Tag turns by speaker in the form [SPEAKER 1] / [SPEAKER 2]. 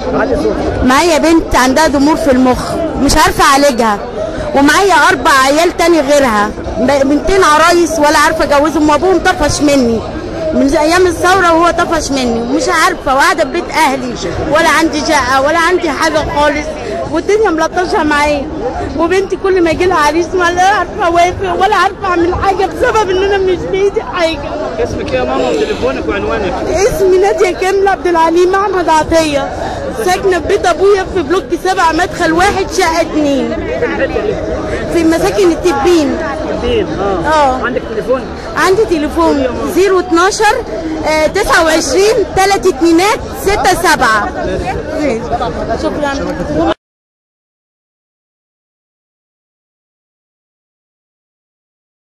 [SPEAKER 1] علي صوتك
[SPEAKER 2] معايا بنت عندها ضمور في المخ مش عارفه اعالجها ومعايا اربع عيال تاني غيرها ب- بنتين عرايس ولا عارفه اجوزهم وابوهم طفش مني من ايام الثوره وهو طفش مني ومش عارفه وقاعده في بيت اهلي ولا عندي شقه ولا عندي حاجه خالص والدنيا ملطشه معايا وبنتي كل ما يجي لها عريس ولا عارفه اوافق ولا عارفه اعمل حاجه بسبب ان انا مش بايدي حاجه
[SPEAKER 1] اسمك ايه يا ماما وتليفونك وعنوانك
[SPEAKER 2] اسمي نادية كامل عبد العليم احمد عطية ساكنة في بيت ابويا في بلوك سبعة مدخل واحد شقة اتنين في مساكن التبين
[SPEAKER 1] الدين اه
[SPEAKER 2] اه
[SPEAKER 1] عندك تليفون
[SPEAKER 2] عندي تليفون 012 آه 29 3 اتنينات 6 7 شكرا